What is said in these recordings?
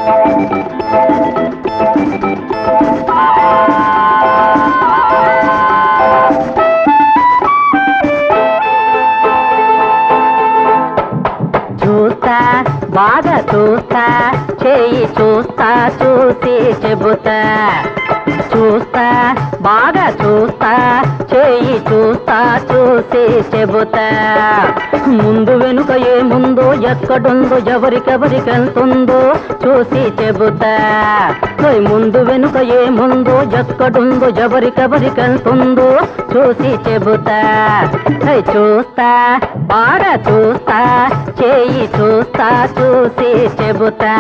చూస్తా బాగా చూస్తా చేయి చూస్తా చూసి చెబుతా చూస్తా బాగా చూస్తా చేయి చూస్తా చూసి చెబుతా ముందు వెనుక ఏముందో ఎక్కడుందో ఎవరికెవరికెళ్తుందో చూసి చెబుతా ఓయ్ ముందు వెనుక ఏముందో ఎక్కడుందో ఎవరికెవరికెళ్తుందో చూసి చెబుతా ఓయ్ చూస్తా బాగా చూస్తా చేయి చూస్తా చూసి చెబుతా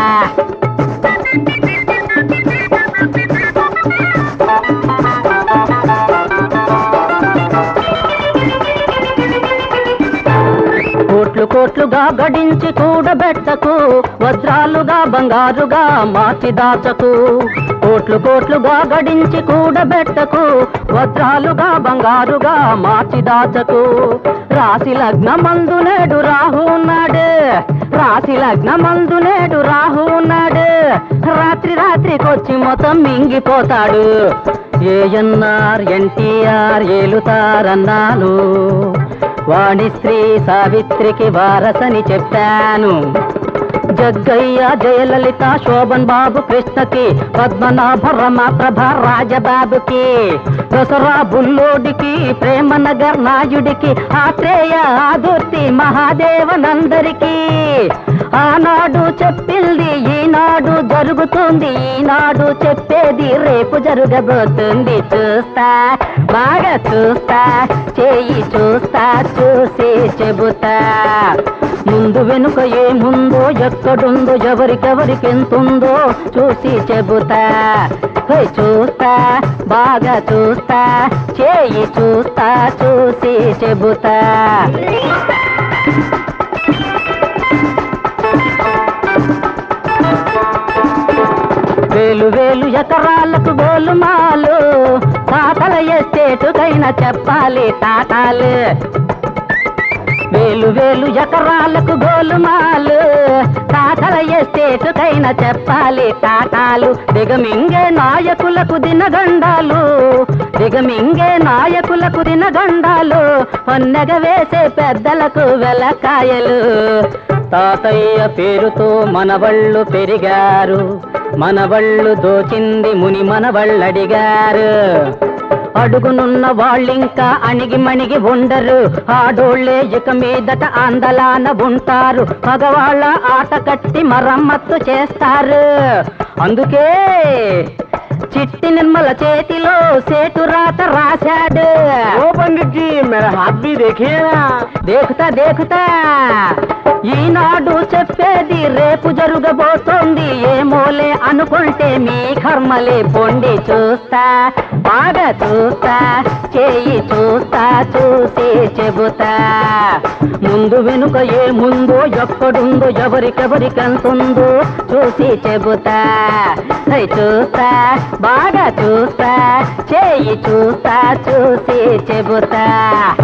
కోట్లు కోట్లుగా గడించి కూడబెట్టకు వజ్రాలుగా బంగారుగా మార్చి దాచకు కోట్లు కోట్లుగా గడించి కూడబెట్టకు వజ్రాలుగా బంగారుగా మార్చి దాచకు రాశి లగ్నమందు నేడు రాహు ఉన్నాడు రాశి లగ్నమందు నేడు రాహు ఉన్నాడు రాత్రి రాత్రికొచ్చి మొత్తం మింగిపోతాడు ఏఎన్ఆర్ ఎన్టీఆర్ ఏలుతారన్నాను వాణి స్త్రీ సావిత్రికి వారసని చెప్పాను జగ్గయ్య జయలలిత శోభన్ బాబు కృష్ణకి పద్మనాభ రమ ప్రభ రాజబాబుకి దసరా బుల్లోడికి ప్రేమ నగర్ నాయుడికి ఆత్రేయ ఆదుర్తి మహాదేవనందరికి ఆనాడు చెప్పింది ఈనాడు జరుగుతుంది ఈనాడు చెప్పేది రేపు జరగబోతుంది చూస్తా బాగా చూస్తా చేయి చూస్తా చూసి చెబుతా ముందు వెనుక ఏముందో ఎక్కడుందో ఎవరికెవరికి ఎంతుందో చూసి చెబుతా హోయ్ చూస్తా బాగా చూస్తా చేయి చూస్తా చూసి చెబుతా వేలు వేలు ఎకరాలకు గోలుమాలు తాతల ఎస్టేటుకైనా చెప్పాలి తాతాలు వేలు వేలు ఎకరాలకు గోలుమాలు తాతల ఎస్టేటుకైనా చెప్పాలి తాతాలు దిగమింగే నాయకులకు దినగండాలు దిగమింగే నాయకులకు దినగండాలు పొన్నగ వేసే పెద్దలకు వెలకాయలు తాతయ్య పేరుతో మనవళ్ళు పెరిగారు మనవళ్ళు దోచింది ముని మనవళ్ళడిగారు అడుగునున్న వాళ్ళింకా అణిగి మణిగి ఉండరు ఆడోళ్ళే ఇక మీదట ఆందలాన ఉంటారు మగవాళ్ళ ఆట కట్టి మరమ్మత్తు చేస్తారు అందుకే చిట్టి నిర్మల చేతిలో సేటు రాత రాశాడు ओ पंडित जी मेरा हाथ भी देखिए ना దేకుతా దేకుతా ఈనాడు చెప్పేది రేపు జరగబోతోంది ఏమోలే అనుకుంటే మీ కర్మలే పొండి చూస్తా బాగా చూస్తా చేయి చూస్తా చూసి చెబుతా ముందు వెనుక ఏముందో ఎక్కడుందో ఎవరికెవరికెంతుందో చూసి చెబుతా హై చూస్తా బాగా చూస్తా చేయి చూస్తా చూసి చెబుతా